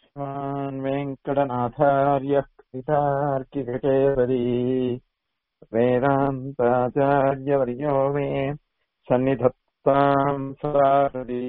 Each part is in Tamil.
श्रीमान् वेङ्कटनाथार्यः कवितार्किककेवली वेदान्ताचार्यवर्यो मे सन्निधत्ताम् सदाहृदि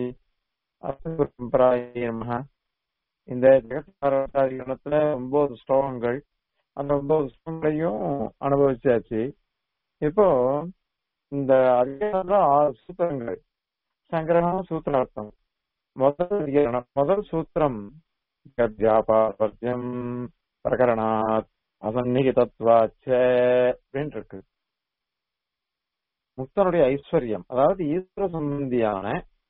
அஸ்மராய நமக இந்த ஜெகத்காரணத்துல ஒன்பது ஸ்லோகங்கள் அந்த ஒன்பது ஸ்லோகங்களையும் அனுபவிச்சாச்சு இப்போ இந்த அதிகாரத்துல ஆறு சூத்திரங்கள் சங்கிரகம் சூத்திரார்த்தம் முதல் அதிகரணம் முதல் சூத்திரம் வியாபாரம் பிரகரணாத் அசன்னிகிதத்வாச்ச அப்படின்னு இருக்கு முக்தனுடைய ஐஸ்வர்யம் அதாவது ஈஸ்வர சம்பந்தியான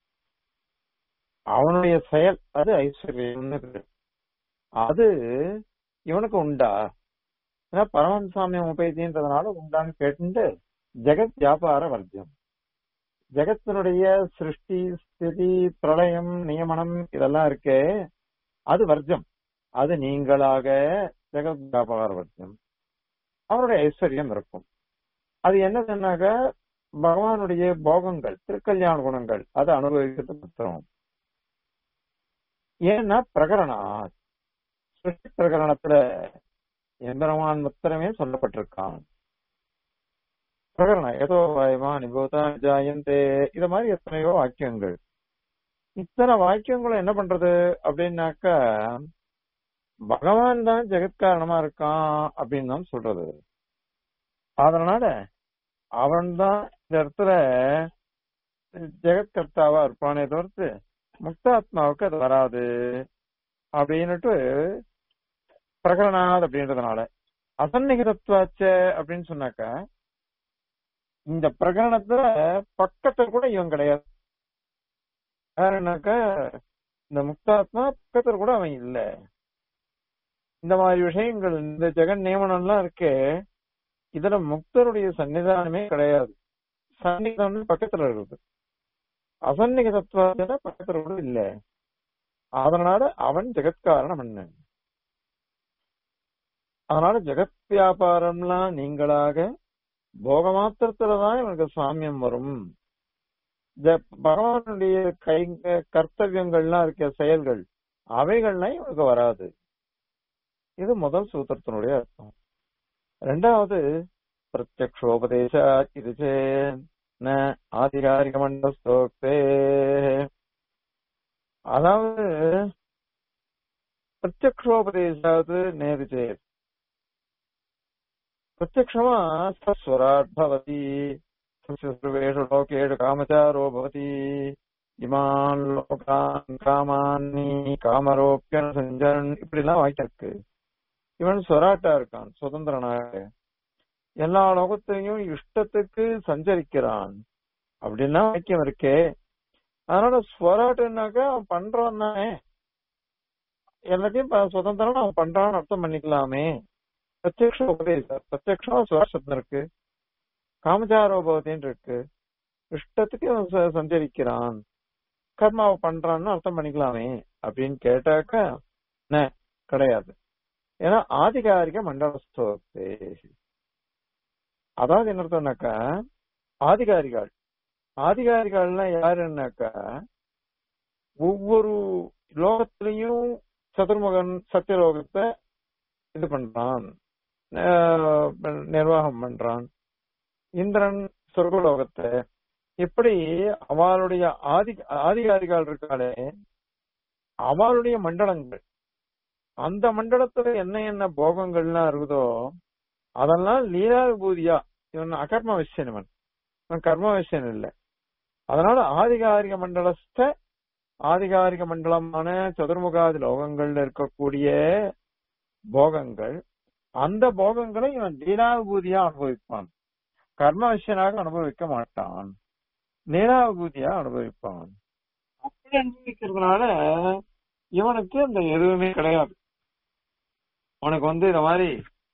அவனுடைய செயல் அது ஐஸ்வர்யம்னு பேரு. அது இவனுக்கு உண்டா ஏன்னா பரமசாமியம் உபயத்தின்றதுனால உண்டான்னு கேட்டு ஜெகத் வியாபார வர்த்தியம் ஜெகத்தினுடைய சிருஷ்டி ஸ்திதி பிரளயம் நியமனம் இதெல்லாம் இருக்கே அது வர்ஜம் அது நீங்களாக ஜெகத் வியாபார வர்த்தியம் அவனுடைய ஐஸ்வர்யம் இருக்கும் அது என்னதுன்னாக்க பகவானுடைய போகங்கள் திருக்கல்யாண குணங்கள் அதை அனுபவிக்கிறது மாத்திரம் ஏன்னா பிரகரணா சிருஷ்டி பிரகரணத்துல எம்பெருமான் மாத்திரமே சொல்லப்பட்டிருக்கான் பிரகரணம் ஏதோ வாயமா நிபோதா ஜாயந்தே இது மாதிரி எத்தனையோ வாக்கியங்கள் இத்தனை வாக்கியங்களும் என்ன பண்றது அப்படின்னாக்கா பகவான் தான் ஜெகத்காரணமா இருக்கான் அப்படின்னு தான் சொல்றது அதனால அவன் தான் இந்த இடத்துல ஜெகத்கர்த்தாவா இருப்பானே தவிர்த்து முக்தாத்மாவுக்கு அது வராது அப்படின்னுட்டு பிரகரணாத் அப்படின்றதுனால அசன்னிகிதத்வாச்ச அப்படின்னு சொன்னாக்கா இந்த பிரகரணத்துல பக்கத்துல கூட இவன் கிடையாது யாருன்னாக்கா இந்த முக்தாத்மா பக்கத்துல கூட அவன் இல்ல இந்த மாதிரி விஷயங்கள் இந்த ஜெகன் நியமனம் எல்லாம் இருக்கே இதுல முக்தருடைய சன்னிதானமே கிடையாது சன்னிதானம் பக்கத்துல இருக்குது அசன்னிக தத்துவத்துல பக்கத்துல கூட இல்ல அதனால அவன் ஜெகத்காரணம் என்ன அதனால ஜெகத் வியாபாரம்லாம் நீங்களாக போக மாத்திரத்துலதான் இவனுக்கு சாமியம் வரும் பகவானுடைய கை கர்த்தவியங்கள்லாம் இருக்க செயல்கள் அவைகள்லாம் இவனுக்கு வராது இது முதல் சூத்திரத்தினுடைய அர்த்தம் ரெண்டாவது பிரத்யக்ஷோபதேச இது ந ஆதிகாரிக மண்டஸ்தோக்தே அதாவது பிரத்யக்ஷோபதேசாவது நேரு சேத் பிரத்யக்ஷமா சஸ்வராட் பவதி சர்வேஷு லோகேஷு காமச்சாரோ பவதி இமான் லோகான் காமான்னி காமரோப்பியன் செஞ்சன் இப்படி எல்லாம் வாக்கியம் இருக்கு இவன் ஸ்வராட்டா இருக்கான் சுதந்திரனாக எல்லா லோகத்தையும் இஷ்டத்துக்கு சஞ்சரிக்கிறான் அப்படின்னா வாக்கியம் இருக்கே அதனால ஸ்வராட்டுனாக்கா அவன் பண்றான் தானே எல்லாத்தையும் சுதந்திரம் அவன் பண்றான்னு அர்த்தம் பண்ணிக்கலாமே பிரத்யக்ஷ உபதேசம் பிரத்யக்ஷம் சுவாசத்தம் இருக்கு காமச்சாரோபவத்தின்னு இருக்கு இஷ்டத்துக்கு அவன் சஞ்சரிக்கிறான் கர்மாவை பண்றான்னு அர்த்தம் பண்ணிக்கலாமே அப்படின்னு கேட்டாக்க கிடையாது ஏன்னா ஆதிகாரிக மண்டலஸ்தோத்தே அதாவது என்ன அர்த்தம்னாக்கா ஆதிகாரிகள் ஆதிகாரிகள்லாம் யாருன்னாக்கா ஒவ்வொரு லோகத்திலையும் சதுர்முகன் சத்தியலோகத்தை இது பண்றான் நிர்வாகம் பண்றான் இந்திரன் சொர்க்கலோகத்தை இப்படி அவளுடைய ஆதி ஆதிகாரிகள் இருக்காளே அவளுடைய மண்டலங்கள் அந்த மண்டலத்துல என்ன என்ன போகங்கள்லாம் இருக்குதோ அதெல்லாம் லீலா விபூதியா இவன் அகர்ம விஷயன் இவன் இவன் கர்ம விஷயன் இல்லை அதனால ஆதிகாரிக மண்டலஸ்த ஆதிகாரிக மண்டலமான சதுர்முகாதி லோகங்கள்ல இருக்கக்கூடிய போகங்கள் அந்த போகங்களை இவன் லீலா விபூதியா அனுபவிப்பான் கர்ம விஷயனாக அனுபவிக்க மாட்டான் லீலா விபூதியா அனுபவிப்பான் அப்படி அனுபவிக்கிறதுனால இவனுக்கு அந்த எதுவுமே கிடையாது உனக்கு வந்து இந்த மாதிரி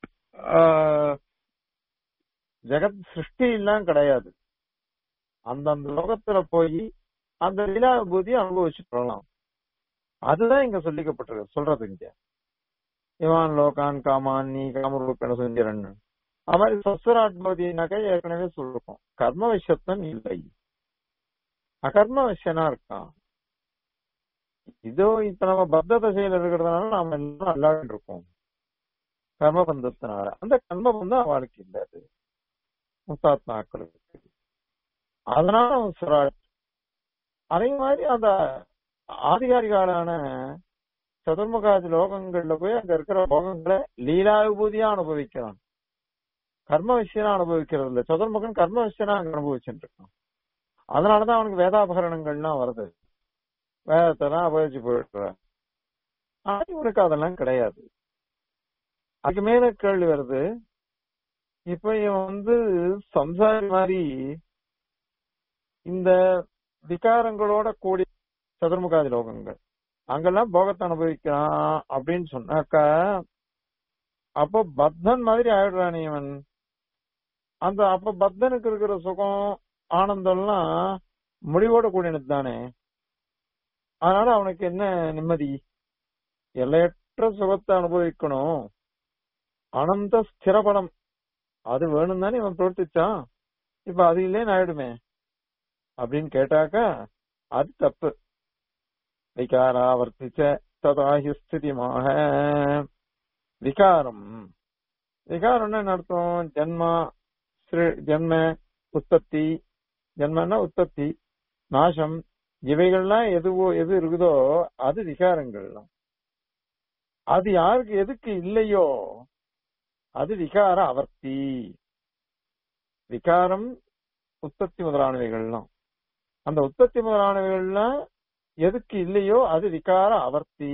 ஜெகத் சிருஷ்டி எல்லாம் கிடையாது அந்தந்த லோகத்துல போய் அந்த லீலா விபூதியை அனுபவிச்சுட்டு வரலாம் அதுதான் இங்க சொல்லிக்கப்பட்டிருக்கு சொல்றது இங்க இவான் லோகான் காமான் நீ காமரூபேன சுந்தரன் அது மாதிரி சஸ்வராத்மதினாக்கா ஏற்கனவே சொல்லிருக்கோம் கர்ம விஷயத்தன் இல்லை அகர்ம விஷயனா இருக்கான் இதோ இப்ப நம்ம பத்த தசையில இருக்கிறதுனால நாம எல்லாம் அல்லாடிட்டு இருக்கோம் கர்ம பந்தத்தினால அந்த கர்ம பந்தம் அவளுக்கு இல்ல அது முத்தாத்மாக்களுக்கு அதனால அவன் சுராட் அதே மாதிரி அந்த ஆதிகாரிகளான சதுர்முகாதி லோகங்கள்ல போய் அங்க இருக்கிற லோகங்களை லீலா விபூதியா அனுபவிக்கிறான் கர்ம விஷயம் அனுபவிக்கிறது இல்ல சதுர்முகன் கர்ம விஷயம் அங்க அனுபவிச்சுட்டு இருக்கான் அதனாலதான் அவனுக்கு வேதாபகரணங்கள்லாம் வருது வேதத்தை தான் அபகரிச்சு போயிடுறான் ஆனா இவனுக்கு அதெல்லாம் கிடையாது அதுக்கு மேல கேள்வி வருது இப்ப இவன் வந்து சம்சாரி மாதிரி இந்த விகாரங்களோட கூடி சதுர்முகாதி லோகங்கள் அங்கெல்லாம் போகத்தை அனுபவிக்கிறான் அப்படின்னு சொன்னாக்கா அப்போ பத்தன் மாதிரி ஆயிடுறான் இவன் அந்த அப்ப பத்தனுக்கு இருக்கிற சுகம் ஆனந்தம்லாம் முடிவோட கூடினது தானே அதனால அவனுக்கு என்ன நிம்மதி எல்லையற்ற சுகத்தை அனுபவிக்கணும் அனந்த ஸ்திரபலம் அது வேணும் தானே இவன் பிரவர்த்திச்சான் இப்ப அது இல்லேன்னு ஆயிடுமே அப்படின்னு கேட்டாக்கா அது தப்பு விகாராவர்த்திச்ச ததாஹி ஸ்திதிமாக விகாரம் விகாரம்னா என்ன அர்த்தம் ஜன்மா ஸ்ரீ- ஜன்ம உற்பத்தி ஜன்மன்னா உற்பத்தி நாசம் இவைகள்லாம் எதுவோ எது இருக்குதோ அது விகாரங்கள்லாம் அது யாருக்கு எதுக்கு இல்லையோ அது விகார அவர்த்தி விகாரம் உற்பத்தி முதலானவைகள்லாம் அந்த உற்பத்தி முதலானவைகள்லாம் எதுக்கு இல்லையோ அது விகார அவர்த்தி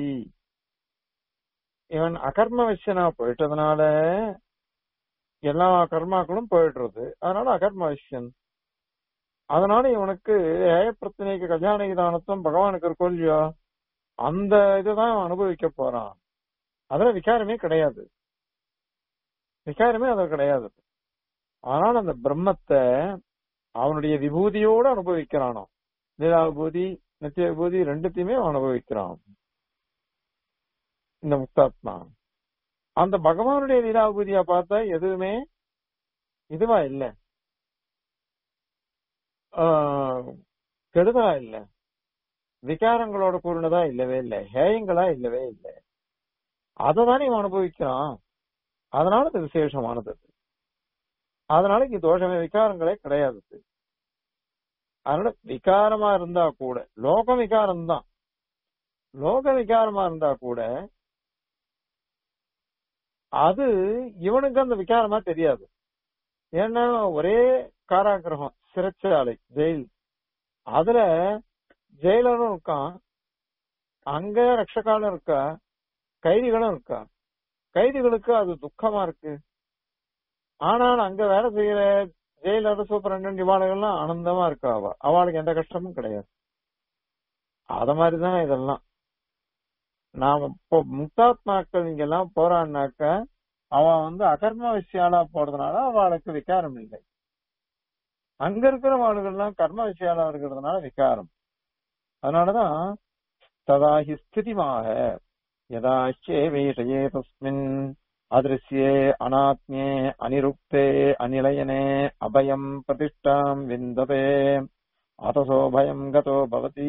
இவன் அகர்ம விஷயனா போயிட்டதுனால எல்லா கர்மாக்களும் போயிடுறது அதனால அகர்ம விஷயன் அதனால இவனுக்கு ஏய பிரச்சனைக்கு கல்யாண விதானத்துவம் பகவானுக்கு இருக்கோ இல்லையோ அந்த இதுதான் அவன் அனுபவிக்க போறான் அதுல விகாரமே கிடையாது விகாரமே அது கிடையாது ஆனால் அந்த பிரம்மத்தை அவனுடைய விபூதியோடு அனுபவிக்கிறானோ லீலா விபூதி நித்திய விபூதி ரெண்டுத்தையுமே அவன் அனுபவிக்கிறான் இந்த முக்தாத்மா அந்த பகவானுடைய லீலா விபூதியா பார்த்தா எதுவுமே இதுவா இல்ல ஆஹ், கெடுதலா இல்ல விகாரங்களோட கூறினதா இல்லவே இல்லை ஹேயங்களா இல்லவே இல்லை அதை தானே இவன் அனுபவிக்கிறான் அதனால அது விசேஷமானது அது. அதனால இங்க தோஷமே விகாரங்களே கிடையாது அது. அதனால விகாரமா இருந்தா கூட லோக விகாரம் தான் லோக விகாரமா இருந்தா கூட அது இவனுக்கு அந்த விகாரமா தெரியாது ஏன்னா ஒரே காராகிரகம் சிறைச்சாலை ஜெயில் அதுல ஜெயிலரும் இருக்கான் அங்க ரட்சகாலும் இருக்கா கைதிகளும் இருக்கா கைதிகளுக்கு அது துக்கமா இருக்கு ஆனால் அங்க வேலை செய்யற ஜெயிலர் சூப்பரண்டன் இவாளுகள்லாம் ஆனந்தமா இருக்கா அவ அவளுக்கு எந்த கஷ்டமும் கிடையாது அத மாதிரிதான் இதெல்லாம் நாம இப்போ முக்தாத்மாக்கள் இங்க எல்லாம் போறான்னாக்க அவன் வந்து அகர்ம விஷயாலா போறதுனால அவளுக்கு விகாரம் இல்லை அங்க இருக்கிற வாளுகள்லாம் கர்ம விஷயாலா இருக்கிறதுனால விகாரம் அதனாலதான் ததாஹி ஸ்திதிமாக யதாச்சே விஷயே தஸ்மின் அதிருஷ்யே அனாத்மியே அனிருக்தே அநிலயனே அபயம் பிரதிஷ்டாம் விந்ததே அதசோ பயம் கதோ பவதி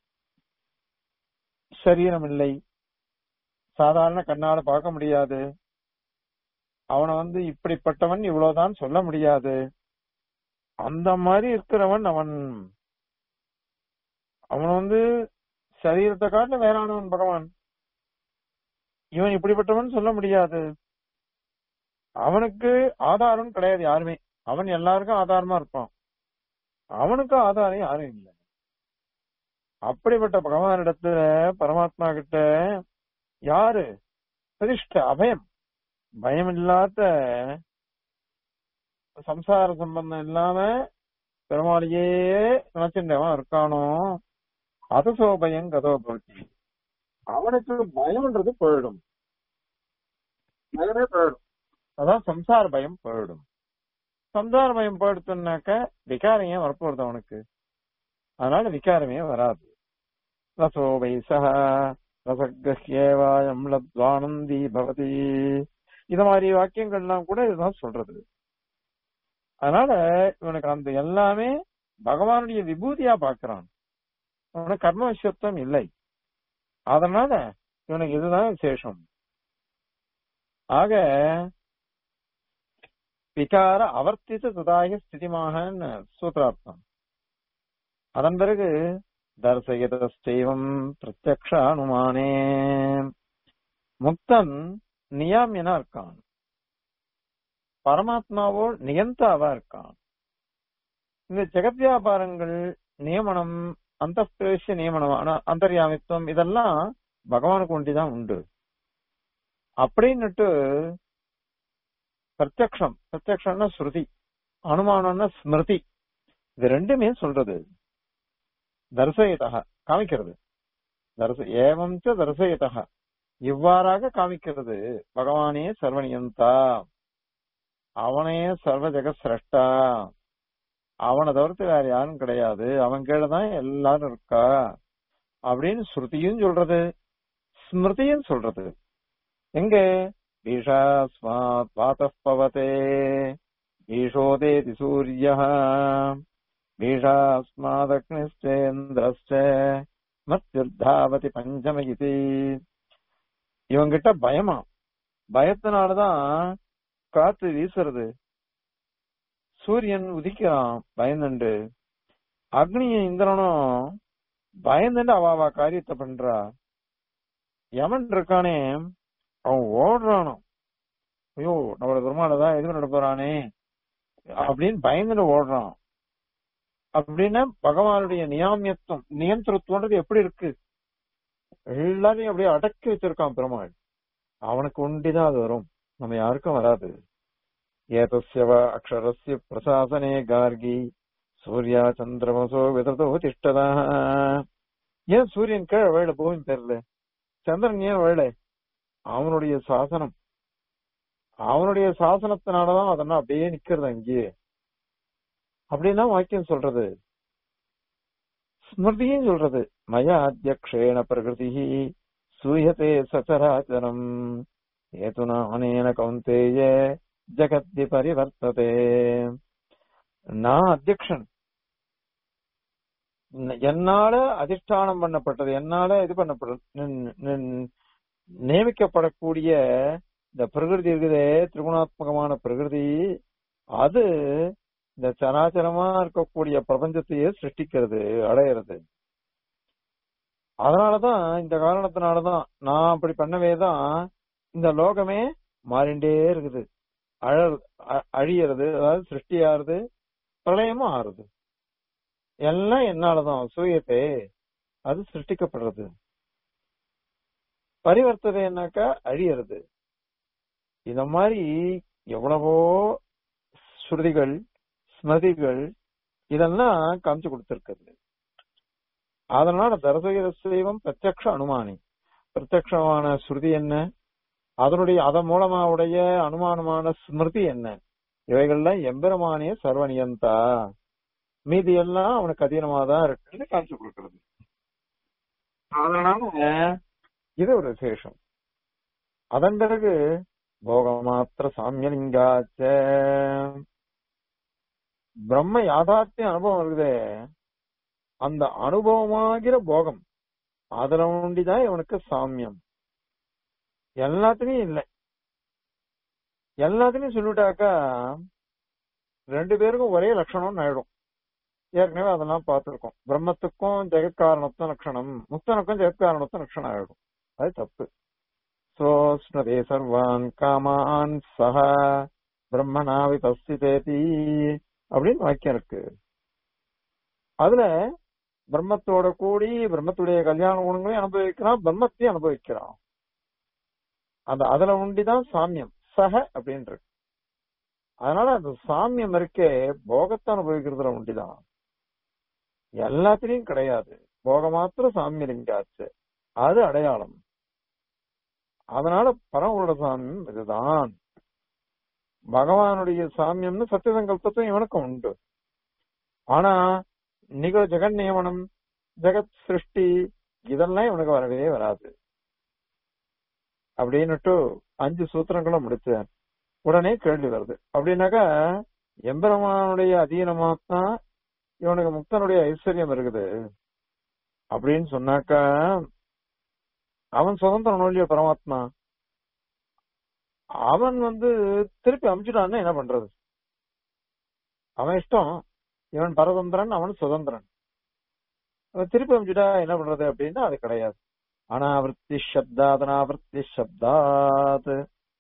சரீரம் இல்லை சாதாரண கண்ணால பார்க்க முடியாது அவனை வந்து இப்படிப்பட்டவன் இவ்வளவுதான் சொல்ல முடியாது அந்த மாதிரி இருக்கிறவன் அவன் அவன் வந்து சரீரத்தை காட்டில வேறானவன் பகவான் இவன் இப்படிப்பட்டவன் சொல்ல முடியாது அவனுக்கு ஆதாரம் கிடையாது யாருமே அவன் எல்லாருக்கும் ஆதாரமா இருப்பான் அவனுக்கு ஆதாரம் யாரும் இல்லை அப்படிப்பட்ட பகவானிடத்துல பரமாத்மா கிட்ட யாரு பிரதிஷ்ட அபயம் பயம் இல்லாத சம்சார சம்பந்தம் இல்லாம பெருமாளையே நினைச்சிருந்தவன் இருக்கானோ அதசோ பயம் கதோ போட்டி அவனுக்கு பயம்ன்றது போயிடும் பயமே போயிடும் அதான் சம்சார பயம் போயிடும் சம்சார பயம் போயிடுத்துனாக்க விகாரம் ஏன் வரப்போறது அவனுக்கு அதனால விகாரமே வராது ரசோ வைசக ரசகிரஹ்யேவாயம் லத்வானந்தி பவதி இந்த மாதிரி வாக்கியங்கள்லாம் கூட இதுதான் சொல்றது அதனால இவனுக்கு அந்த எல்லாமே பகவானுடைய விபூதியா பார்க்கிறான் அவனுக்கு கர்ம விஷயத்துவம் இல்லை அதனால இவனுக்கு இதுதான் விசேஷம் ஆக விகார அவர்த்தித்து ததாய ஸ்திதிமாக சூத்திரார்த்தம் அதன் பிறகு தர்சயதஸ்தெய்வம் பிரத்யக்ஷ அனுமானே முக்தன் நியாமியனா இருக்கான் பரமாத்மாவோ நியந்தாவா இருக்கான் இந்த ஜெகத் வியாபாரங்கள் நியமனம் அந்த பிரவேச நியமனம் ஆனா- அந்தர்யாமித்துவம் இதெல்லாம் பகவானுக்கு ஒண்டிதான் உண்டு அப்படின்னுட்டு பிரத்யக்ஷம் பிரத்யக்ஷம்னா ஸ்ருதி அனுமானம்னா ஸ்மிருதி இது ரெண்டுமே சொல்றது தர்சயதா காமிக்கிறது தர்ச ஏவம் ச தர்சயதா இவ்வாறாக காமிக்கிறது பகவானே சர்வனியந்தா அவனே சர்வ ஜெகத் சிரஷ்டா அவனை தவிர்த்து வேற யாரும் கிடையாது அவன் கீழே தான் எல்லாரும் இருக்கா அப்படின்னு ஸ்ருதியும் சொல்றது ஸ்மிருதியும் சொல்றது எங்க பீஷாஸ்மாத் வாத்தः பவதே ஈஷோதேதி சூரிய பீஷாஸ்மாதக்னிஷ்டேந்திரஸ்ட மத்யுர்தாவதி பஞ்சம இது இவங்கிட்ட பயமா பயத்தினாலதான் காத்து வீசுறது சூரியன் உதிக்கிறான் பயந்துண்டு அக்னிய இந்திரனும் பயந்துட்டு அவ அவ காரியத்தை பண்றா யமன் இருக்கானே அவன் ஓடுறானோ ஐயோ நம்மள பெருமாளதான் எது பண்ண போறானே அப்படின்னு பயந்துட்டு ஓடுறான் அப்படின்னா பகவானுடைய நியாமியத்துவம் நியந்திரத்துவன்றது எப்படி இருக்கு எல்லாரையும் அப்படியே அடக்கி வச்சிருக்கான் பெருமாள் அவனுக்கு ஒண்டிதான் அது வரும் நம்ம யாருக்கும் வராது ஏதஸ்ய வ அக்ஷரஸ்ய பிரசாசனே கார்கி சூர்யா சந்திரமசோ விததோ திஷ்டதா ஏன் சூரியன் கீழே வேலை பூமி தெரியல சந்திரன் ஏன் வேலை அவனுடைய சாசனம் அவனுடைய சாசனத்தினாலதான் அதெல்லாம் அப்படியே நிக்கிறது அங்கேயே அப்படின்னா வாக்கியம் சொல்றது ஸ்மிருதியும் சொல்றது மயா அத்தியக்ஷேண பிரகிருதி சூயதே சச்சராச்சரம் ஏதுனா அனேன கௌந்தேய ஜகத்தி பரிவர்த்ததே நான் அத்தியக்ஷன் ந- என்னால அதிஷ்டானம் பண்ணப்பட்டது என்னால இது பண்ணப்பட்டது நி- நி- நியமிக்கப்படக்கூடிய இந்த பிரகிருதி இருக்குதே திரிகுணாத்மகமான பிரகிருதி அது இந்த சராச்சரமா இருக்கக்கூடிய பிரபஞ்சத்தையே சிருஷ்டிக்கிறது அடையிறது அதனாலதான் இந்த காரணத்தினாலதான் நான் அப்படி பண்ணவே தான் இந்த லோகமே மாறிண்டே இருக்குது அழ அ- அழியறது அதாவது சிருஷ்டியாருது பிரளயமும் ஆறுது எல்லாம் என்னாலதான் சூயத்தை அது சிருஷ்டிக்கப்படுறது பரிவர்த்ததைன்னாக்கா அழியறது இந்த மாதிரி எவ்வளவோ ஸ்ருதிகள் ஸ்மதிகள் இதெல்லாம் காமிச்சு கொடுத்திருக்கிறது அதனால தரசகித சைவம் பிரத்யக்ஷ அனுமானி பிரத்யக்ஷமான ஸ்ருதி என்ன அதனுடைய அதன் மூலமா உடைய அனுமானமான ஸ்மிருதி என்ன இவைகள்லாம் எம்பெருமானே சர்வனியந்தா மீதி எல்லாம் அவனுக்கு அதீனமா தான் இருக்குன்னு காமிச்சு கொடுக்கிறது அதனால இது ஒரு விசேஷம் அதன் பிறகு போகமாத்திர சாமியலிங்காச்ச பிரம்ம யாதார்த்திய அனுபவம் இருக்குதே அந்த அனுபவமாகிற போகம் அதுல ஒண்டிதான் இவனுக்கு சாமியம் எல்லாத்துலயும் இல்லை எல்லாத்துலயும் சொல்லிட்டாக்கா ரெண்டு பேருக்கும் ஒரே லட்சணம்னு ஆயிடும் ஏற்கனவே அதெல்லாம் பார்த்திருக்கோம் பிரம்மத்துக்கும் ஜெகத்காரணத்துவம் லட்சணம் முக்தனுக்கும் ஜெகத்காரணத்துவம் லட்சணம் ஆயிடும் அது தப்பு சோஸ்னதே சர்வான் காமான் சஹ பிரம்மனாவி தஸ்திதேதி அப்படின்னு வாக்கியம் இருக்கு அதுல பிரம்மத்தோட கூடி பிரம்மத்துடைய கல்யாண குணங்களையும் அனுபவிக்கிறான் பிரம்மத்தையும் அனுபவிக்கிறான் அந்த அதுல உண்டிதான் சாமியம் சக அப்படின்றது அதனால அந்த சாமியம் இருக்கே போகத்தை அனுபவிக்கிறதுல உண்டிதான் எல்லாத்திலையும் கிடையாது போக மாத்திரம் சாமியம் லிங்காச்சு அது அடையாளம் அதனால பரமபுரோட சாமியம் இதுதான் பகவானுடைய சாமியம்னு சத்தியசங்கல்பத்தும் இவனுக்கு உண்டு ஆனா நிகழ ஜெகன் நியமனம் ஜெகத் சிருஷ்டி இதெல்லாம் இவனுக்கு வரவே வராது அப்படின்னுட்டு அஞ்சு சூத்திரங்களும் முடிச்சேன் உடனே கேள்வி வருது அப்படின்னாக்கா எம்பெருமானுடைய அதீனமாத்தான் இவனுக்கு முக்தனுடைய ஐஸ்வர்யம் இருக்குது அப்படின்னு சொன்னாக்கா அவன் சுதந்திரம் இல்லையோ பரமாத்மா அவன் வந்து திருப்பி அமிச்சுட்டான்னா என்ன பண்றது அவன் இஷ்டம் இவன் பரதந்திரன் அவன் சுதந்திரன் அவன் திருப்பி அமிச்சுட்டா என்ன பண்றது அப்படின்னா அது கிடையாது அனாவிருத்தி சப்தாத் அனாவிருத்தி சப்தாத்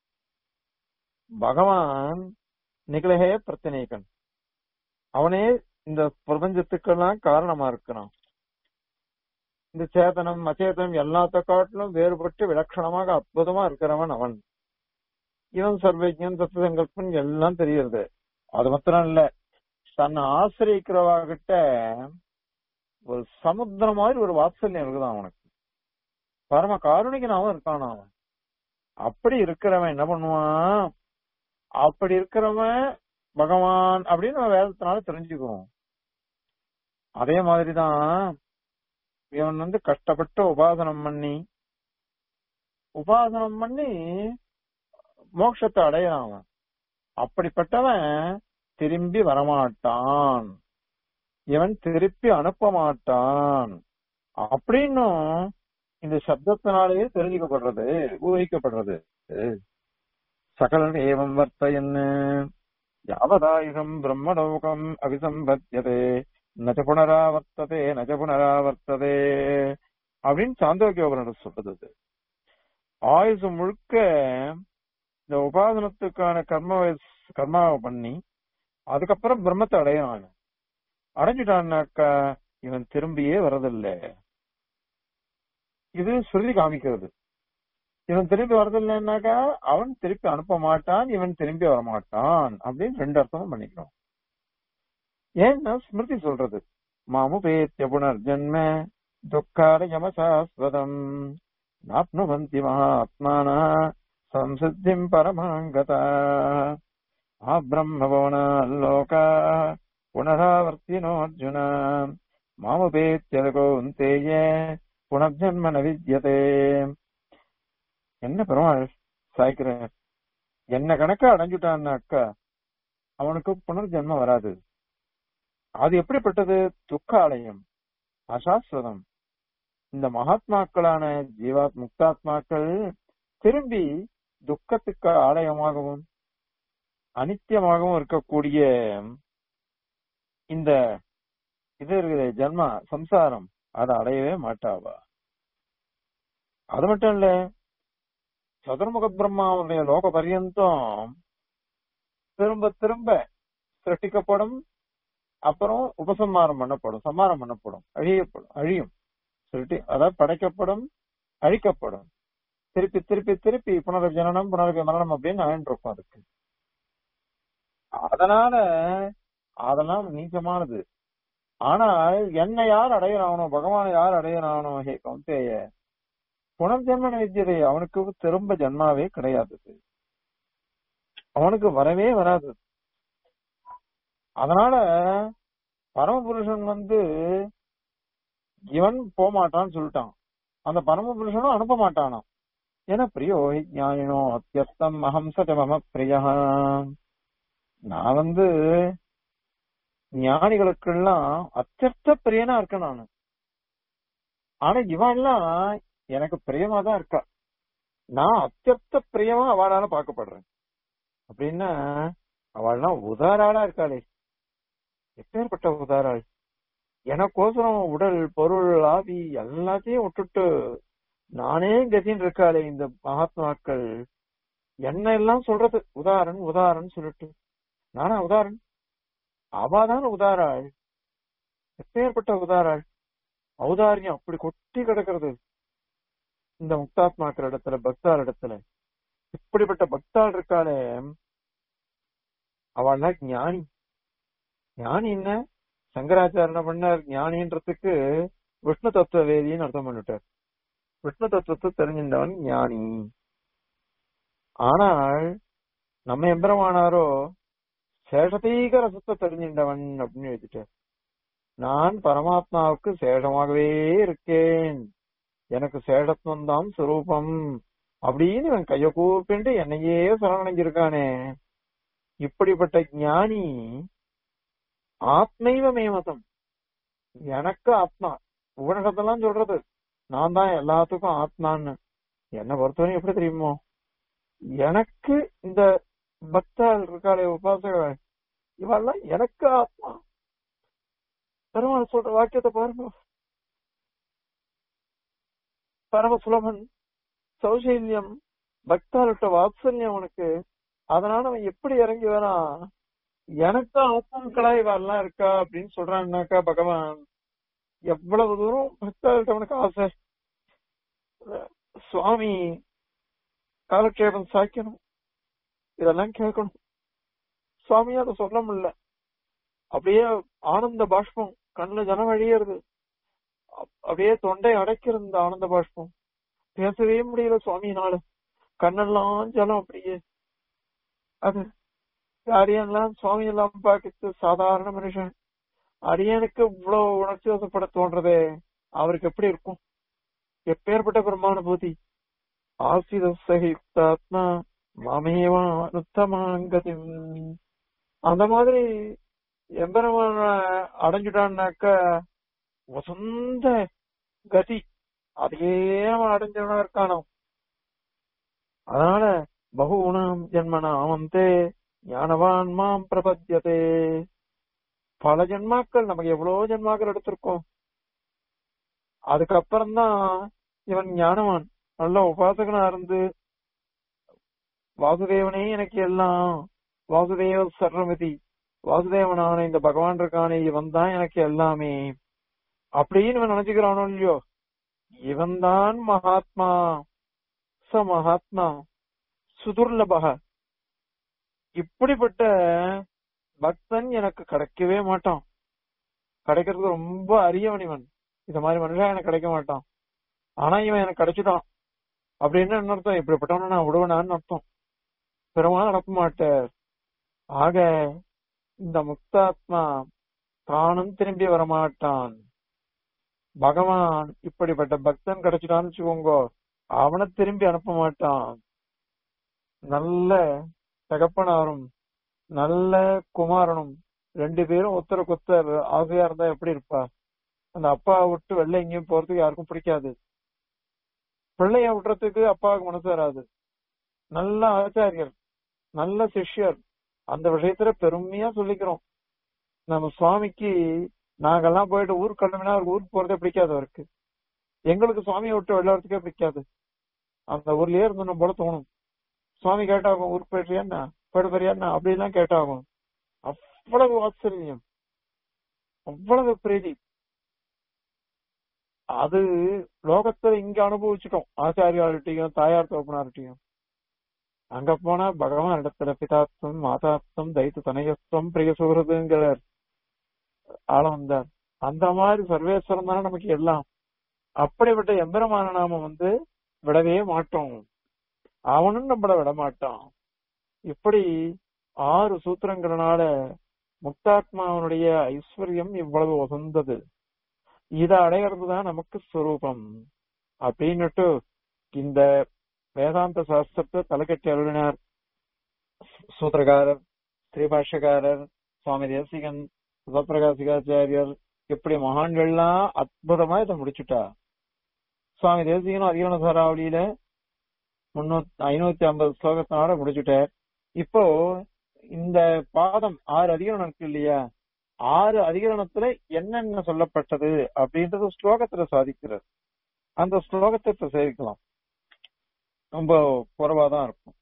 பகவான் நிகழகே பிரச்சனைக்கன் அவனே இந்த பிரபஞ்சத்துக்கெல்லாம் காரணமா இருக்கிறான் இந்த சேதனம் அச்சேதனம் எல்லாத்த காட்டிலும் வேறுபட்டு விலட்சணமாக அற்புதமா இருக்கிறவன் அவன் இவன் சர்வஜன் தத்துவங்கல்பன் எல்லாம் தெரியுது அது மாத்திரம் இல்ல தன்னை ஆசிரியக்கிறவாகிட்ட ஒரு சமுத்திரம் மாதிரி ஒரு வாத்சல்யம் இருக்குதான் அவனுக்கு பரம காருணிகனாவும் இருக்கான் அவன் அப்படி இருக்கிறவன் என்ன பண்ணுவான் அப்படி இருக்கிறவன் பகவான் அப்படின்னு நம்ம வேதத்தினால தெரிஞ்சுக்கிறோம் அதே மாதிரிதான் இவன் வந்து கஷ்டப்பட்டு உபாசனம் பண்ணி உபாசனம் பண்ணி மோட்சத்தை அடையறான் அவன் அப்படிப்பட்டவன் திரும்பி வரமாட்டான் இவன் திருப்பி அனுப்ப மாட்டான் அப்படின்னும் இந்த சப்தத்தினாலேயே தெரிஞ்சுக்கப்படுறது ஊகிக்கப்படுறது சகலன் ஏவம் வர்த்தயன் யாவதாயுகம் பிரம்மலோகம் அபிசம்பத்தியதே நஜ புனராவர்த்ததே நஜ புனராவர்த்ததே அப்படின்னு சாந்தோக்கியோபுரம் சொல்றது இது. ஆயுசு முழுக்க இந்த உபாசனத்துக்கான கர்ம கர்மாவை பண்ணி அதுக்கப்புறம் பிரம்மத்தை அடையறான் அடைஞ்சிட்டான்னாக்கா இவன் திரும்பியே வரதில்லை இது ஸ்ருதி காமிக்கிறது இவன் திரும்பி வரதில்லைன்னாக்கா அவன் திருப்பி அனுப்ப மாட்டான் இவன் திரும்பி வரமாட்டான் அப்படின்னு ரெண்டு அர்த்தமும் பண்ணிக்கிறோம் ஏன்னா ஸ்மிருதி சொல்றது மாமுபேத்திய புனர்ஜன்ம துக்கார யமசாஸ்வதம் நாப்னுவந்தி மகாத்மானா சம்சித்திம் பரமாங்கதா ஆ பிரம்மபவனால்லோகா புனராவர்த்தினோ அர்ஜுன மாமுபேத்திய கௌந்தேய புனர்ஜன்ம ந வித்யதே என்ன பெருமாள் சாய்க்கிற என்ன கணக்கா அடைஞ்சுட்டான்னாக்கா அவனுக்கு புனர்ஜென்மம் வராது அது எப்படிப்பட்டது துக்க ஆலயம் அசாஸ்வதம் இந்த மகாத்மாக்களான ஜீவா முக்தாத்மாக்கள் திரும்பி துக்கத்துக்கு ஆலயமாகவும் அனித்தியமாகவும் இருக்கக்கூடிய இந்த இது இருக்குது ஜன்மா சம்சாரம் அதை அடையவே மாட்டாவா அது மட்டும் இல்ல சதுர்முக பிரம்மாவுடைய லோக பரியந்தம் திரும்ப திரும்ப சிருஷ்டிக்கப்படும் அப்புறம் உபசம்மாரம் பண்ணப்படும் சம்மாரம் பண்ணப்படும் அழியப்படும் அழியும் சிருஷ்டி அதாவது படைக்கப்படும் அழிக்கப்படும் திருப்பி திருப்பி திருப்பி புனர் ஜனனம் புனரபி மரணம் அப்படின்னு ஆயிட்டு இருக்கும் அதுக்கு அதனால அதெல்லாம் நீச்சமானது ஆனால் என்ன யார் அடையறானோ பகவானை யார் அடையறானோ ஹே கௌந்தேய புனர்ஜென்ம வித்தியதை அவனுக்கு திரும்ப ஜன்மாவே கிடையாது அவனுக்கு வரவே வராது அதனால பரமபுருஷன் வந்து இவன் போமாட்டான்னு சொல்லிட்டான் அந்த பரமபுருஷனும் அனுப்ப மாட்டானாம் ஏன்னா பிரியோ ஞானினோ அத்தியஸ்தம் அகம் சத மம பிரியா நான் வந்து ஞானிகளுக்கெல்லாம் அத்தியர்த்த பிரியனா இருக்கேன் நானு ஆனா இவன்லாம் எனக்கு பிரியமா தான் இருக்கா நான் அத்தியர்த்த பிரியமா அவளால பார்க்கப்படுறேன் அப்படின்னா அவள்லாம் உதாராளா இருக்காளே எப்பேற்பட்ட உதாராள் எனக்கோசரம் உடல் பொருள் ஆவி எல்லாத்தையும் விட்டுட்டு நானே கதின்னு இருக்காளே இந்த மகாத்மாக்கள் என்ன எல்லாம் சொல்றது உதாரண் உதாரண் சொல்லிட்டு நானா உதாரண் அவாதான் உதாராள் எப்பேற்பட்ட உதாராள் ஔதாரியம் அப்படி கொட்டி கிடக்கிறது இந்த முக்தாத்மாக்கள் இடத்துல பக்தார் இடத்துல இப்படிப்பட்ட பக்தாள் இருக்காளே அவள்லாம் ஞானி ஞானி என்ன சங்கராச்சாரிய என்ன பண்ணார் ஞானின்றதுக்கு விஷ்ணு தத்துவ வேதின்னு அர்த்தம் பண்ணிட்டார் விஷ்ணு தத்துவத்தை தெரிஞ்சின்றவன் ஞானி ஆனால் நம்ம எம்பெருமானாரோ சேஷதீக ரசத்தை தெரிஞ்சின்றவன் அப்படின்னு எழுதிட்டார் நான் பரமாத்மாவுக்கு சேஷமாகவே இருக்கேன் எனக்கு சேஷத்துவம் தான் சுரூபம் அப்படின்னு இவன் கைய கூப்பிட்டு என்னையே சரணடைஞ்சிருக்கானே இப்படிப்பட்ட ஞானி ஆத்மைவ மேமதம் எனக்கு ஆத்மா உபனிஷத்தெல்லாம் சொல்றது நான் தான் எல்லாத்துக்கும் ஆத்மான்னு என்னை பொறுத்தவரை எப்படி தெரியுமோ எனக்கு இந்த பக்தாள் இருக்காளே உபாசகர்கள் இவெல்லாம் எனக்கு ஆத்மா பெருமாள் சொல்ற வாக்கியத்தை பாருங்க பரம சுலபன் சௌசல்யம் பக்தாள்கிட்ட வாத்சல்யம் அவனுக்கு அதனால அவன் எப்படி இறங்கி வரான் எனக்கு ஆத்மாக்களா இவெல்லாம் இருக்கா அப்படின்னு சொல்றான்னாக்கா பகவான் எவ்வளவு தூரம் பக்தாள்கிட்ட அவனுக்கு ஆசை சுவாமி காலக்ஷேபம் சாய்க்கணும் இதெல்லாம் கேட்கணும் சுவாமி அதை சொல்ல முடியல அப்படியே ஆனந்த பாஷ்பம் கண்ணுல ஜனம் வழியறது அப்படியே தொண்டை அடைக்கிறது இந்த ஆனந்த பாஷ்பம் பேசவே முடியல சுவாமினால கண்ணெல்லாம் ஜலம் அப்படியே அது அடியன்லாம் சுவாமி எல்லாம் பார்க்கறது சாதாரண மனுஷன் அடியனுக்கு இவ்வளவு உணர்ச்சி வசப்பட தோன்றதே அவருக்கு எப்படி இருக்கும் எப்பேற்பட்ட பிரம்மானுபூதி ஆசித சகித்தாத்மா மாமேவா உத்தமாங்கதி அந்த மாதிரி எம்பெருமான அடைஞ்சுட்டான்னாக்க வசந்த கதி அதையே அவன் அடைஞ்சவனா இருக்கானோ அதனால பகுகுணம் ஜென்மனாம் அந்தே ஞானவான் மாம் பிரபத்தியதே பல ஜென்மாக்கள் நமக்கு எவ்வளவு ஜென்மாக்கள் எடுத்திருக்கோம் அதுக்கப்புறம் தான் இவன் ஞானவான் நல்ல உபாசகனா இருந்து வாசுதேவனே எனக்கு எல்லாம் வாசுதேவ சர்வமதி வாசுதேவனான இந்த பகவான் இருக்கானே இவன் தான் எனக்கு எல்லாமே அப்படின்னு இவன் நினைச்சுக்கிறானோ இல்லையோ இவன் தான் மகாத்மா ச மகாத்மா சுதுர்லபக இப்படிப்பட்ட பக்தன் எனக்கு கிடைக்கவே மாட்டான் கிடைக்கிறது ரொம்ப அரியவன் இவன் இந்த மாதிரி மனுஷன் எனக்கு கிடைக்க மாட்டான் ஆனா இவன் எனக்கு கிடைச்சிட்டான் அப்படின்னு என்ன அர்த்தம் இப்படிப்பட்டவன நான் விடுவேனான்னு அர்த்தம் பெருமாள் நடக்க மாட்டார் ஆக இந்த முக்தாத்மா தானும் திரும்பி வரமாட்டான் பகவான் இப்படிப்பட்ட பக்தன் கிடைச்சிட்டான்னு வச்சுக்கோங்க அவனை திரும்பி அனுப்ப மாட்டான் நல்ல தகப்பனாரும் நல்ல குமாரனும் ரெண்டு பேரும் ஒருத்தருக்கு ஒருத்தர் ஆசையா இருந்தா எப்படி இருப்பா அந்த அப்பா விட்டு வெளில எங்கேயும் போறதுக்கு யாருக்கும் பிடிக்காது பிள்ளைய விடுறதுக்கு அப்பாவுக்கு மனசு வராது நல்ல ஆச்சாரியர் நல்ல சிஷ்யர் அந்த விஷயத்துல பெருமையா சொல்லிக்கிறோம் நம்ம சுவாமிக்கு நாங்கெல்லாம் போயிட்டு ஊருக்கு கிளம்பினா அவருக்கு ஊருக்கு போறதே பிடிக்காது அவருக்கு எங்களுக்கு சுவாமியை விட்டு வெளில பிடிக்காது அந்த ஊர்லயே இருந்தோம் போல தோணும் சுவாமி கேட்டாகும் ஊருக்கு போயிட்டு போயிட்டு போறியா அப்படிலாம் கேட்டாகும் அவ்வளவு ஆச்சரியம் அவ்வளவு பிரீதி அது லோகத்துல இங்க அனுபவிச்சுட்டோம் ஆச்சாரியார்கிட்டையும் தாயார் தோப்பனார்கிட்டையும் அங்க போனா பகவான் இடத்துல பிதாத்வம் மாதாத்வம் தைத்து தனயஸ்வம் பிரிய சுகிருதுங்கிறார் ஆள வந்தார் அந்த மாதிரி சர்வேஸ்வரம் தானே நமக்கு எல்லாம் அப்படிப்பட்ட எம்பெருமான நாம வந்து விடவே மாட்டோம் அவனும் நம்மள விட மாட்டான் இப்படி ஆறு சூத்திரங்களால முக்தாத்மாவனுடைய ஐஸ்வர்யம் இவ்வளவு உசந்தது இதை அடையிறது தான் நமக்கு ஸ்வரூபம் அப்படின்னுட்டு இந்த வேதாந்த சாஸ்திரத்தை தலைக்கட்டி அருளினார் சூத்திரகாரர் ஸ்ரீபாஷ்யக்காரர் சுவாமி தேசிகன் சுதப்பிரகாசிகாச்சாரியர் இப்படி மகான்கள்லாம் அற்புதமா இதை முடிச்சுட்டா சுவாமி தேசிகனும் அதிகரண சாராவளியில முன்னூத்தி ஐநூத்தி ஐம்பது ஸ்லோகத்தினால முடிச்சுட்டார் இப்போ இந்த பாதம் ஆறு அதிகரணம் இருக்கு இல்லையா ஆறு அதிகரணத்துல என்னென்ன சொல்லப்பட்டது அப்படின்றது ஸ்லோகத்துல சாதிக்கிறார் அந்த ஸ்லோகத்தை இப்ப சேவிக்கலாம் ரொம்ப குறைவாதான் இருக்கும்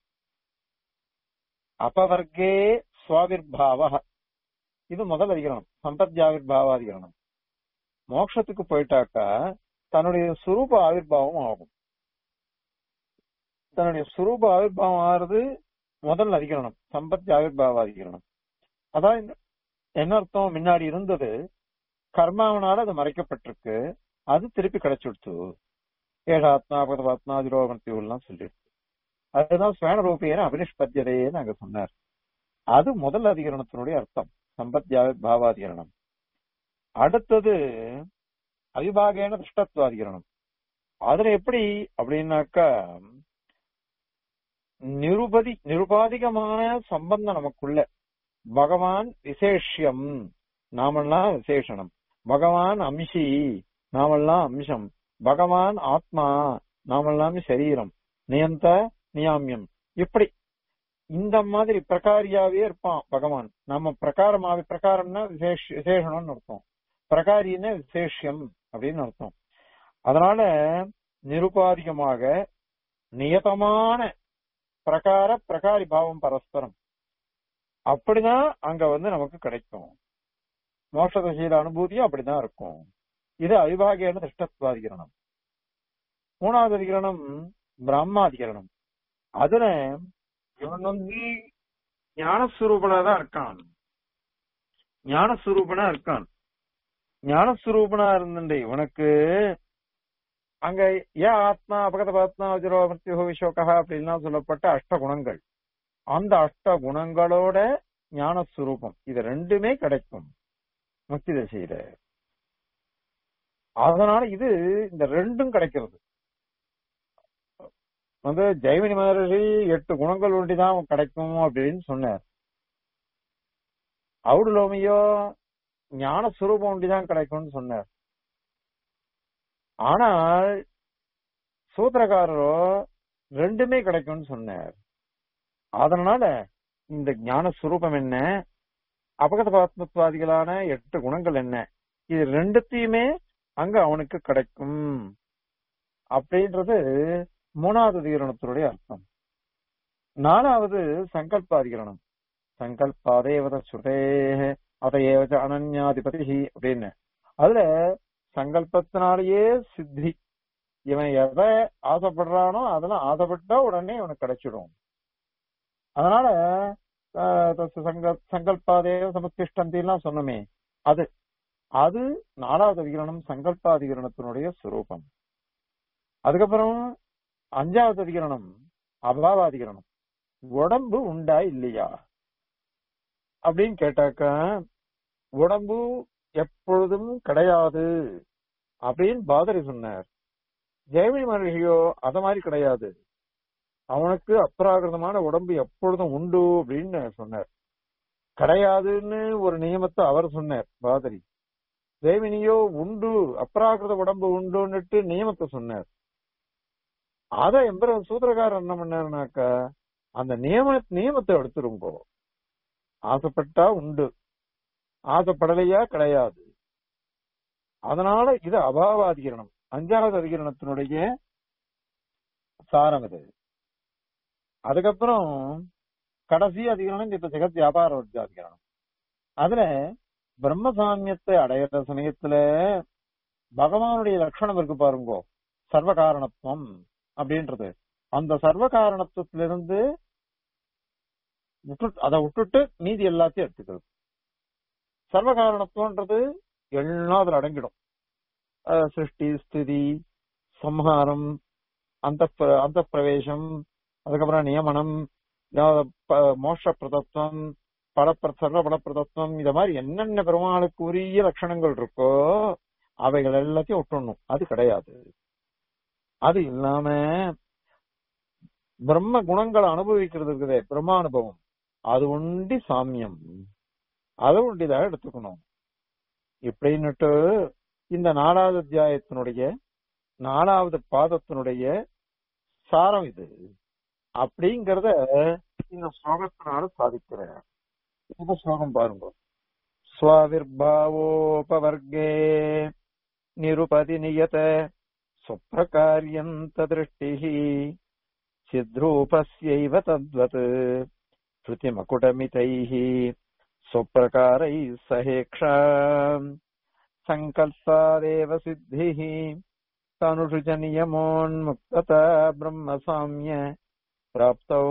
அபவர்க்கே சுவாவிர்பாவ இது முதல் அதிகரணம் சம்பத்யாவிர்பாவ அதிகரணம் மோட்சத்துக்கு போயிட்டாக்கா தன்னுடைய சுரூப ஆவிர்வாவம் ஆகும் தன்னுடைய சுரூப ஆவிர்வாவம் ஆறுது முதல் அதிகரணம் சம்பத்தி ஆவிர்பாவ அதிகரணம் அதான் என்ன அர்த்தம் முன்னாடி இருந்தது கர்மாவனால அது மறைக்கப்பட்டிருக்கு அது திருப்பி கிடைச்சிடுச்சு ஏழாத்மா பகவாத்மா அதிரோகணத்தி எல்லாம் சொல்லிடுச்சு அதுதான் ஸ்வேன ரூபேன அபினிஷ்பத்தியதையேன்னு அங்க சொன்னார் அது முதல் அதிகரணத்தினுடைய அர்த்தம் சம்பத்தியா பாவாதிகரணம் அடுத்தது அவிபாகேன திருஷ்டத்வாதிகரணம் அதுல எப்படி அப்படின்னாக்கா நிருபதி நிருபாதிகமான சம்பந்தம் நமக்குள்ள பகவான் விசேஷியம் நாமெல்லாம் விசேஷனம் பகவான் அம்சி நாமெல்லாம் அம்சம் பகவான் ஆத்மா நாமெல்லாம் சரீரம் நியந்த நியாமியம் இப்படி இந்த மாதிரி பிரகாரியாவே இருப்பான் பகவான் நம்ம பிரகாரமாவே பிரகாரம்னா விசேஷ விசேஷம்னு அர்த்தம் பிரகாரின்னா விசேஷம் அப்படின்னு அர்த்தம் அதனால நிருபாதிகமாக நியதமான பிரகார பிரகாரி பாவம் பரஸ்பரம் அப்படிதான் அங்க வந்து நமக்கு கிடைக்கும் மோட்சதசீல அனுபூதியும் அப்படிதான் இருக்கும் இது அவிபாகியான திருஷ்டத்வாதிகரணம் மூணாவது அதிகரணம் பிரம்மாதிகரணம் அதுல இவன் வந்து ஞானஸ்வரூபனா தான் இருக்கான் ஞானஸ்வரூபனா இருக்கான் ஞானஸ்வரூபனா இருந்துட்டு இவனுக்கு அங்க ஏன் ஆத்மா அபகத பாத்மா வஜ்ரோ மிருத்யோ விசோகா அப்படின்லாம் சொல்லப்பட்ட அஷ்ட குணங்கள் அந்த அஷ்ட குணங்களோட ஞானஸ்வரூபம் இது ரெண்டுமே கிடைக்கும் முக்தி தசையில அதனால இது இந்த ரெண்டும் கிடைக்கிறது வந்து ஜெய்மினி மகர்ஷி எட்டு குணங்கள் ஒண்டிதான் கிடைக்கும் அப்படின்னு சொன்னார் அவுடுலோமியோ ஞான சுரூபம் ஒண்டிதான் கிடைக்கும்னு சொன்னார் ஆனால் சூத்திரக்காரரோ ரெண்டுமே கிடைக்கும்னு சொன்னார் அதனால இந்த ஞான சுரூபம் என்ன அபகத பாத்மத்வாதிகளான எட்டு குணங்கள் என்ன இது ரெண்டுத்தையுமே அங்க அவனுக்கு கிடைக்கும் அப்படின்றது மூணாவது அதிகரணத்தினுடைய அர்த்தம் நாலாவது சங்கல்பாதிகரணம் சங்கல்பாதேவத ஸ்ருதே அதையேவச்ச அனன்யாதிபதி அப்படின்னு அதுல சங்கல்பத்தினாலேயே சித்தி இவன் எதை ஆசைப்படுறானோ அதெல்லாம் ஆசைப்பட்டா உடனே இவனுக்கு கிடைச்சிடும் அதனால சங்கல்பாதேவ சமத்திஷ்டந்திலாம் சொன்னமே அது அது நாலாவது அதிகரணம் சங்கல்பாதிகரணத்தினுடைய சுரூபம் அதுக்கப்புறம் அஞ்சாவது அதிகரணம் அபாவாதிகரணம் உடம்பு உண்டா இல்லையா அப்படின்னு கேட்டாக்க உடம்பு எப்பொழுதும் கிடையாது அப்படின்னு பாதரி சொன்னார் ஜெயமணி மகர்ஷியோ அத மாதிரி கிடையாது அவனுக்கு அப்ராகிருதமான உடம்பு எப்பொழுதும் உண்டு அப்படின்னு சொன்னார் கிடையாதுன்னு ஒரு நியமத்தை அவர் சொன்னார் பாதரி ஜெயமினியோ உண்டு அப்ராகிருத உடம்பு உண்டுன்னுட்டு நியமத்தை சொன்னார் அத எம்பர சூத்திரக்காரர் என்ன பண்ணாருனாக்கா அந்த நியம நியமத்தை எடுத்துருங்கோ ஆசைப்பட்டா உண்டு ஆசைப்படலையா கிடையாது அதனால இது அபாவ அதிகரணம் அஞ்சாவது அதிகரணத்தினுடைய சாரம் இது அதுக்கப்புறம் கடைசி அதிகரணம் இப்ப ஜெகத் வியாபார அதிகரணம் அதுல பிரம்மசாமியத்தை அடையிற சமயத்துல பகவானுடைய லட்சணம் இருக்கு பாருங்கோ சர்வ காரணத்துவம் அப்படின்றது அந்த சர்வ காரணத்துவத்திலிருந்து அதை விட்டுட்டு மீதி எல்லாத்தையும் எடுத்துக்கிறது சர்வ காரணத்துவன்றது எல்லாம் அதுல அடங்கிடும் சிருஷ்டி ஸ்திதி சம்ஹாரம் அந்த அந்த பிரவேசம் அதுக்கப்புறம் நியமனம் மோஷ பிரதத்துவம் படப்பிர சர்வ படப்பிரதத்துவம் இந்த மாதிரி என்னென்ன பெருமாளுக்கு உரிய லட்சணங்கள் இருக்கோ அவைகள் எல்லாத்தையும் விட்டுடணும் அது கிடையாது அது இல்லாம பிரம்ம குணங்களை அனுபவிக்கிறது இருக்குதே பிரம்மானுபவம் அது ஒண்டி சாமியம் அது ஒண்டிதான் எடுத்துக்கணும் இப்படின்னுட்டு இந்த நாலாவது அத்தியாயத்தினுடைய நாலாவது பாதத்தினுடைய சாரம் இது அப்படிங்கறத இந்த ஸ்லோகத்தினால சாதிக்கிற இந்த ஸ்லோகம் பாருங்க ஸ்வாவிர்பாவோபவர்கே நிருபதி நியத சுப்பிரகாரியம் ததிருஷ்டிः சித்ரூபஸ்யைவ தத்வத் ஸ்ருதிமகுடமிதைः स्वप्रकारैः सहेक्षा सङ्कल्पादेव सिद्धिः तनुषु च नियमोन्मुक्तता ब्रह्मसाम्य प्राप्तौ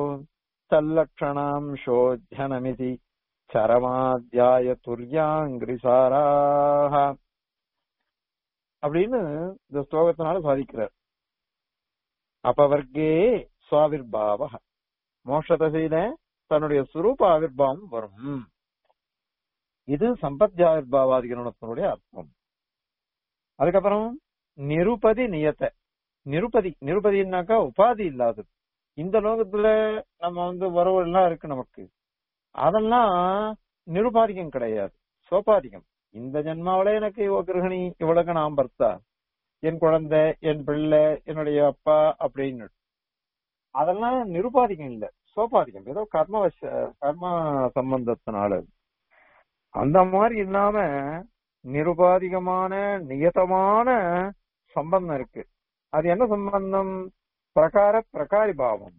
तल्लक्षणांशोऽध्यनमिति चरमाध्याय துர்யாங்கிரிசாராக அப்படின்னு இந்த ஸ்லோகத்தினால சாதிக்கிறார் அப்பவர்க்கே சுவாவிர்பாவ மோஷதசையில தன்னுடைய சுரூப ஆவிர்வாவம் வரும் இது சம்பத்யாவிர்பாவாதிகரணத்தினுடைய அர்த்தம் அதுக்கப்புறம் நிருபதி நியத்த நிருபதி நிருபதினாக்கா உபாதி இல்லாதது இந்த லோகத்துல நம்ம வந்து உறவு எல்லாம் இருக்கு நமக்கு அதெல்லாம் நிருபாதிகம் கிடையாது சோபாதிகம் இந்த ஜென்மாவில எனக்கு இவ கிரகணி இவளுக்கு நான் பர்த்தா என் குழந்தை என் பிள்ளை என்னுடைய அப்பா அப்படின்னு அதெல்லாம் நிருபாதிகம் இல்ல சோபாதிகம் ஏதோ கர்ம வச கர்ம சம்பந்தத்தினால அந்த மாதிரி இல்லாம நிருபாதிகமான நியதமான சம்பந்தம் இருக்கு அது என்ன சம்பந்தம் பிரகார பிரகாரி பாவம்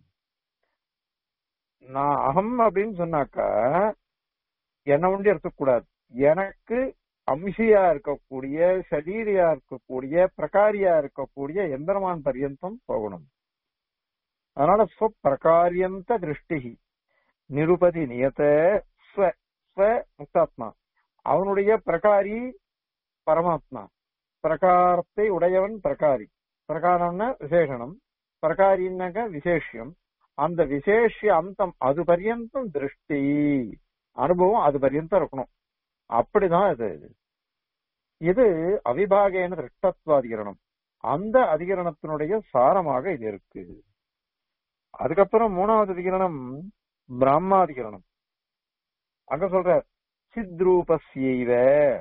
நான் அகம் அப்படின்னு சொன்னாக்கா என்ன ஒண்டி இருக்கக்கூடாது எனக்கு அம்சியா இருக்கக்கூடிய சரீரியா இருக்கக்கூடிய பிரகாரியா இருக்கக்கூடிய எந்திரமான் பர்யந்தம் போகணும் அதனால ஸ்வப்பிரகாரியந்த திருஷ்டி நிருபதி நியத ஸ்வ ஸ்வ முக்தாத்மா அவனுடைய பிரகாரி பரமாத்மா பிரகாரத்தை உடையவன் பிரகாரி பிரகாரம்னா விசேஷனம் பிரகாரின்னாக்க விசேஷியம் அந்த விசேஷிய அந்தம் அது பர்யந்தம் திருஷ்டி அனுபவம் அது பர்யந்தம் இருக்கணும் அப்படிதான் இது இது அவிபாகேன திருஷ்டத்வாதிகரணம் அந்த அதிகரணத்தினுடைய சாரமாக இது இருக்கு அதுக்கப்புறம் மூணாவது அதிகரணம் பிராமாதிகரணம் அங்க சொல்ற சித்ரூபஸ்யைவ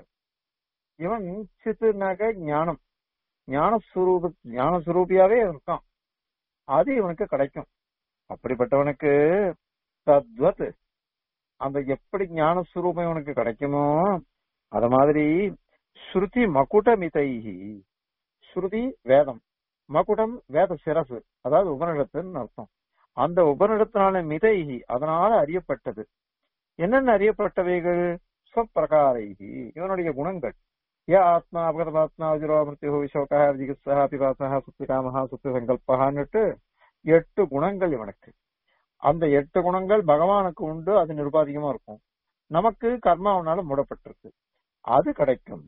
இவன் சித்துனாக்க ஞானம் ஞானஸ்வரூப ஞானஸ்வரூபியாவே இருக்கான் அது இவனுக்கு கிடைக்கும் அப்படிப்பட்டவனுக்கு தத்வத் அந்த எப்படி ஞானஸ்வரூபம் இவனுக்கு கிடைக்குமோ அத மாதிரி ஸ்ருதி மகுடமிதைஹி ஸ்ருதி வேதம் மகுடம் வேத சிரசு அதாவது உபனிடத்துன்னு அர்த்தம் அந்த உபனிடத்தினால மிதைஹி அதனால அறியப்பட்டது என்னென்ன அறியப்பட்டவைகள் ஸ்வப்பிரகாரைஹி இவனுடைய குணங்கள் யா ஆத்மா அபகதமாத்மா அஜுரோ மிருத்யு விசோகா ஜிகித்சா பிபாசா சுத்திகாமஹா சுத்தி சங்கல்பகான்னுட்டு எட்டு குணங்கள் இவனுக்கு அந்த எட்டு குணங்கள் பகவானுக்கு உண்டு அது நிருபாதிகமா இருக்கும் நமக்கு கர்மாவனால மூடப்பட்டிருக்கு அது கிடைக்கும்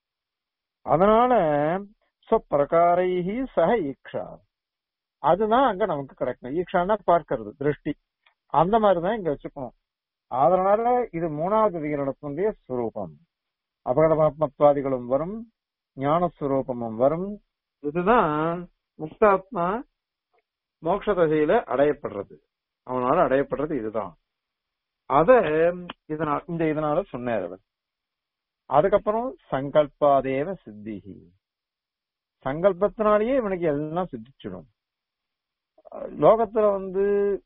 அதனால சொப்பிரகாரைஹி சக ஈக்ஷா அதுதான் அங்க நமக்கு கிடைக்கும் ஈக்ஷான்னா பார்க்கிறது திருஷ்டி அந்த மாதிரிதான் இங்க வச்சுக்கணும் அதனால இது மூணாவது விகரணத்தினுடைய ஸ்வரூபம் அபகடமாத்மத்வாதிகளும் வரும் ஞானஸ்வரூபமும் வரும் இதுதான் முக்தாத்மா மோட்ச தசையில அடையப்படுறது அவனால அடையப்படுறது இதுதான் அத இதனால் இந்த இதனால சொன்னார் அவர் அதுக்கப்புறம் சங்கல்பாதேவ சித்திகி சங்கல்பத்தினாலேயே இவனுக்கு எல்லாம் சித்திச்சிடும் லோகத்துல வந்து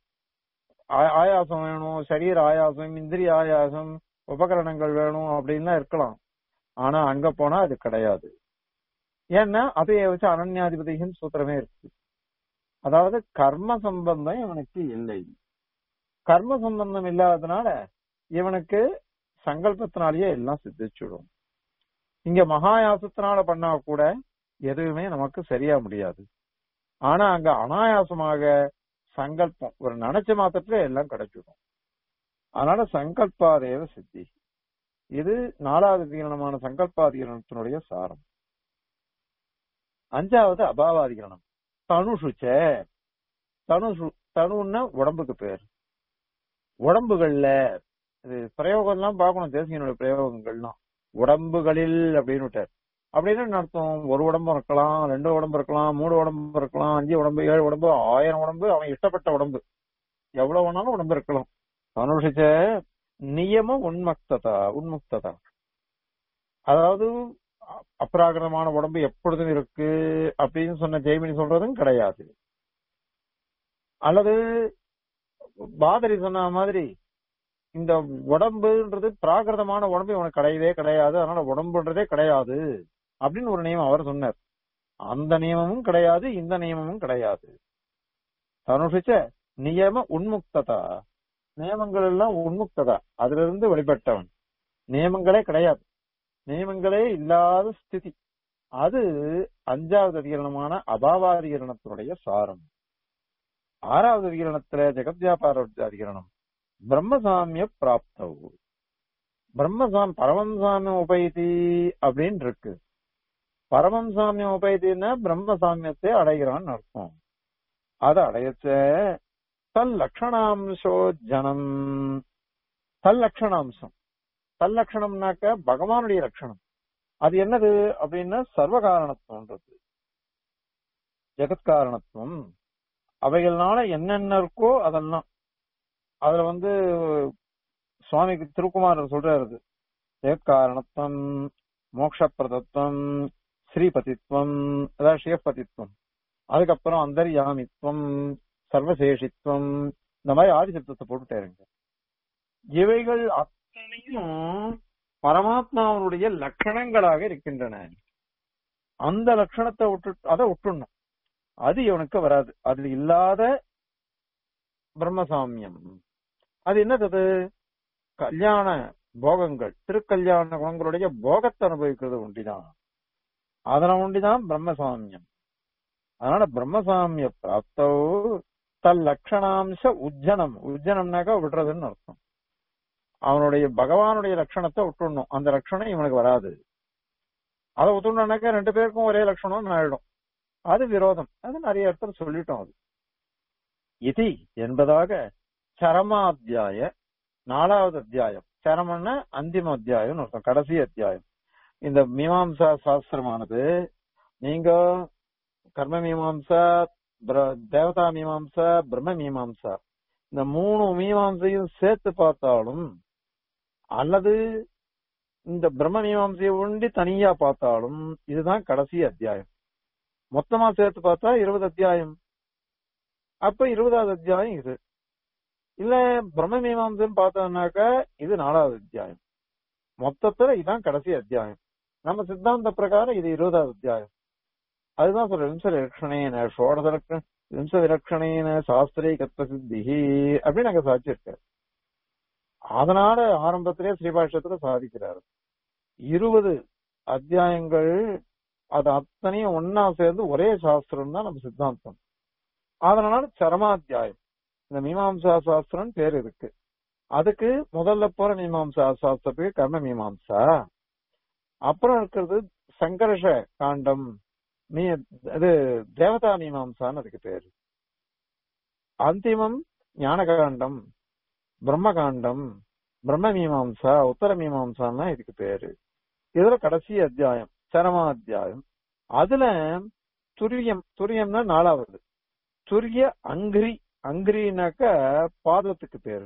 ஆ- ஆயாசம் வேணும் சரீர ஆயாசம் இந்திரிய ஆயாசம் உபகரணங்கள் வேணும் அப்படின்லாம் இருக்கலாம் ஆனா அங்க போனா அது கிடையாது ஏன்னா அதைய வச்சு அனன்யாதிபதியின் சூத்திரமே இருக்கு அதாவது கர்ம சம்பந்தம் இவனுக்கு இல்லை கர்ம சம்பந்தம் இல்லாததுனால இவனுக்கு சங்கல்பத்தினாலேயே எல்லாம் சித்திச்சுடும் இங்க மகாயாசத்தினால பண்ணா கூட எதுவுமே நமக்கு சரியா முடியாது ஆனா அங்க அனாயாசமாக சங்கல்பம் ஒரு நினைச்ச மாத்திரத்துல எல்லாம் கிடைச்சிடும் அதனால சங்கல்பாதேவ சித்தி இது நாலாவது தீரணமான சங்கல்பாதீரணத்தினுடைய சாரம் அஞ்சாவது அபாவாதிகரணம் தனுஷுச்ச தனுஷு தனுன்னா உடம்புக்கு பேர் உடம்புகள்ல இது பிரயோகம் எல்லாம் பார்க்கணும் தேசியனுடைய பிரயோகங்கள்லாம் உடம்புகளில் அப்படின்னு விட்டார் அப்படின்னு என்ன அர்த்தம் ஒரு உடம்பு இருக்கலாம் ரெண்டு உடம்பு இருக்கலாம் மூணு உடம்பு இருக்கலாம் அஞ்சு உடம்பு ஏழு உடம்பு ஆயிரம் உடம்பு அவன் இஷ்டப்பட்ட உடம்பு எவ்வளவு வேணாலும் உடம்பு இருக்கலாம் தனுஷிச்ச நியம உன்மக்ததா உன்முக்ததா அதாவது அ- அப்ராகிரமான உடம்பு எப்பொழுதும் இருக்கு அப்படின்னு சொன்ன ஜெய்மினி சொல்றதும் கிடையாது அல்லது பாதரி சொன்ன மாதிரி இந்த உடம்புன்றது பிராகிருதமான உடம்பு இவனுக்கு கிடையவே கிடையாது அதனால உடம்புன்றதே கிடையாது அப்படின்னு ஒரு நியமம் அவர் சொன்னார் அந்த நியமமும் கிடையாது இந்த நியமமும் கிடையாது தனுஷிச்ச நியம உன்முக்ததா நியமங்கள் எல்லாம் உன்முக்ததா அதுல இருந்து வெளிப்பட்டவன் நியமங்களே கிடையாது நியமங்களே இல்லாத ஸ்திதி அது அஞ்சாவது அதிகரணமான அபாவாதிகரணத்தினுடைய சாரம் ஆறாவது அதிகரணத்துல ஜெகத்யாபார அதிகரணம் பிரம்மசாமிய பிராப்தவு பிரம்மசாம் பரமம் சாமியம் உபயதி அப்படின்னு இருக்கு பரமம் சாமியம் உபயத்தின்னா பிரம்ம சாமியத்தை அடைகிறான்னு அர்த்தம் அதை அடையச்ச தல் லட்சணாம்சோ ஜனம் தல் லட்சணாம்சம் தல் லட்சணம்னாக்க பகவானுடைய லட்சணம் அது என்னது அப்படின்னா சர்வகாரணத்துவன்றது ஜெகத்காரணத்துவம் அவைகள்னால என்னென்ன இருக்கோ அதெல்லாம் அதுல வந்து சுவாமிக்கு திருக்குமாரர் சொல்றாரு ஜெகத்காரணத்துவம் மோக்ஷப்பிரதத்துவம் ஸ்ரீபதித்துவம் அதாவது ஷேப்பதித்துவம் அதுக்கப்புறம் அந்தர்யாமித்துவம் சர்வசேஷித்வம் இந்த மாதிரி ஆதிசப்தத்தை போட்டுட்டாருங்க இவைகள் அத்தனையும் பரமாத்மாவனுடைய லட்சணங்களாக இருக்கின்றன அந்த லட்சணத்தை விட்டு அதை விட்டுணும் அது இவனுக்கு வராது அதுல இல்லாத பிரம்மசாமியம் அது என்னது கல்யாண போகங்கள் திருக்கல்யாண குணங்களுடைய போகத்தை அனுபவிக்கிறது ஒண்டிதான் அதன ஒண்டிதான் பிரம்மசாமியம் அதனால பிரம்மசாமிய பிராப்தோ தல் லட்சணாம்ச உஜ்ஜனம் உஜ்ஜனம்னாக்கா விடுறதுன்னு அர்த்தம் அவனுடைய பகவானுடைய லட்சணத்தை விட்டுடணும் அந்த லட்சணம் இவனுக்கு வராது அதை விட்டுனாக்கா ரெண்டு பேருக்கும் ஒரே லட்சணம் ஆயிடும் அது விரோதம் அது நிறைய இடத்துல சொல்லிட்டோம் அது இது என்பதாக சரமாத்தியாய நாலாவது அத்தியாயம் சரமன்னா அந்திம அத்தியாயம் அர்த்தம் கடைசி அத்தியாயம் இந்த மீமாம்சா சாஸ்திரமானது நீங்க கர்ம மீமாம்சா பிர- தேவதா மீமாம்சா பிரம்ம மீமாம்சா இந்த மூணு மீமாம்சையும் சேர்த்து பார்த்தாலும் அல்லது இந்த பிரம்ம மீமாம்சையை ஒண்டி தனியா பார்த்தாலும் இதுதான் கடைசி அத்தியாயம் மொத்தமா சேர்த்து பார்த்தா இருபது அத்தியாயம் அப்ப இருபதாவது அத்தியாயம் இது இல்ல பிரம்ம மீமாம்சம் பார்த்தோம்னாக்கா இது நாலாவது அத்தியாயம் மொத்தத்துல இதான் கடைசி அத்தியாயம் நம்ம சித்தாந்த பிரகாரம் இது இருபதாவது அத்தியாயம் அதுதான் சொல்ற விம்ச விலட்சணேன ஷோடச லட்சண விம்ச விலட்சணேன சாஸ்திரே கத்வ சித்திஹி அப்படின்னு அங்க சாதிச்சிருக்காரு அதனால ஆரம்பத்திலே ஸ்ரீபாஷ்யத்துல சாதிக்கிறாரு இருபது அத்தியாயங்கள் அது அத்தனையும் ஒன்னா சேர்ந்து ஒரே சாஸ்திரம் தான் நம்ம சித்தாந்தம் அதனால சரமாத்தியாயம் இந்த மீமாம்சா சாஸ்திரம் பேர் இருக்கு அதுக்கு முதல்ல போற மீமாம்சா சாஸ்திரத்துக்கு கர்ம மீமாம்சா அப்புறம் இருக்கிறது சங்கர்ஷ காண்டம் மீ இது தேவதா மீமாம்சான்னு அதுக்கு பேரு அந்திமம் ஞானகாண்டம் பிரம்மகாண்டம் பிரம்ம மீமாம்சா உத்தர மீமாம்சான்னா இதுக்கு பேரு இதுல கடைசி அத்தியாயம் சரமா அத்தியாயம் அதுல துரியம் துரியம்னா நாலாவது துரிய அங்கிரி அங்கிரினாக்க பாதத்துக்கு பேரு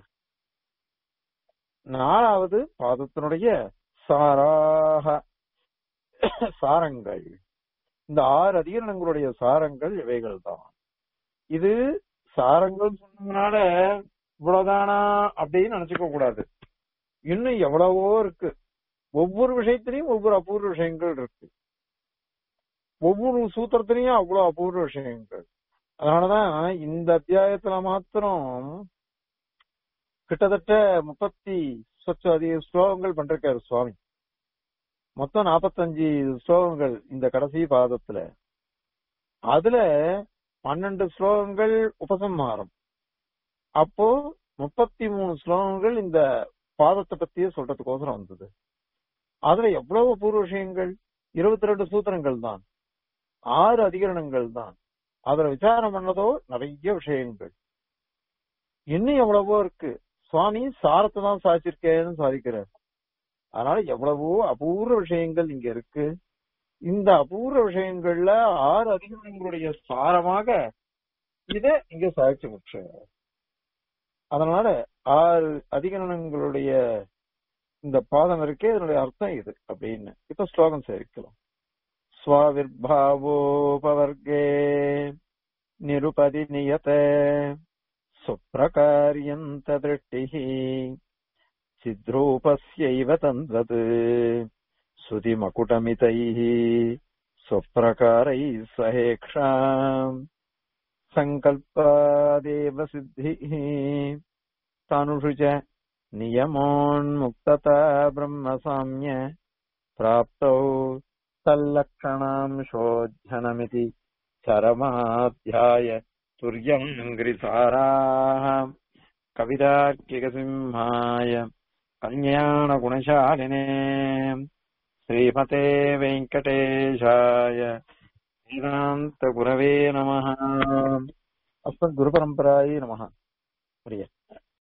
நாலாவது பாதத்தினுடைய சாராக சாரங்கள் இந்த ஆறு அதிகரணங்களுடைய சாரங்கள் இவைகள் தான் இது சாரங்கள் சொன்னதுனால இவ்வளவுதானா அப்படின்னு நினைச்சுக்க கூடாது இன்னும் எவ்வளவோ இருக்கு ஒவ்வொரு விஷயத்திலையும் ஒவ்வொரு அபூர்வ விஷயங்கள் இருக்கு ஒவ்வொரு சூத்திரத்திலையும் அவ்வளவு அபூர்வ விஷயங்கள் அதனாலதான் இந்த அத்தியாயத்துல மாத்திரம் கிட்டத்தட்ட முப்பத்தி சொச்சம் அதிக ஸ்லோகங்கள் பண்றாரு சுவாமி மொத்தம் நாற்பத்தஞ்சு ஸ்லோகங்கள் இந்த கடைசி பாதத்துல அதுல பன்னெண்டு ஸ்லோகங்கள் உபசம்ஹாரம் அப்போ முப்பத்தி மூணு ஸ்லோகங்கள் இந்த பாதத்தை பத்தியே சொல்றதுக்கோசரம் வந்தது அதுல எவ்வளவு பூர்வ விஷயங்கள் இருபத்தி ரெண்டு சூத்திரங்கள் தான் ஆறு அதிகரணங்கள் தான் அதுல விசாரம் பண்ணதோ நிறைய விஷயங்கள் இன்னும் எவ்வளவோ இருக்கு சுவாமி சாரத்தை தான் சாதிச்சிருக்கேன்னு சாதிக்கிறார் அதனால எவ்வளவோ அபூர்வ விஷயங்கள் இங்க இருக்கு இந்த அபூர்வ விஷயங்கள்ல ஆறு அதிகரணங்களுடைய சாரமாக இத இங்க சாதிச்சு முற்ற அதனால ஆறு அதிகரணங்களுடைய இந்த பாதம் இருக்கே இதனுடைய அர்த்தம் இது அப்படின்னு இப்ப ஸ்லோகம் சேர்க்கலாம் ஸ்வாவிர்பாவோபவர்கே நிருபதி நியத சுப்பிரகாரியந்த திருஷ்டிः சித்ரூபஸ்யைவ தந்தத் சுதிமகுடமிதைः स्वप्रकारैः सहेक्षाम् सङ्कल्पादेव सिद्धिः तनुषु च नियमोन्मुक्तता ब्रह्मसाम्य प्राप्तौ तल्लक्षणांशोऽध्यनमिति चरमाध्याय तुर्यङ्घ्रिसाराः कवितार्किकसिंहाय कल्याणगुणशालिने श्रीमते वेङ्कटेशाय वेदान्तगुरवे नमः अस्मद्गुरुपरम्परायै नमः प्रिय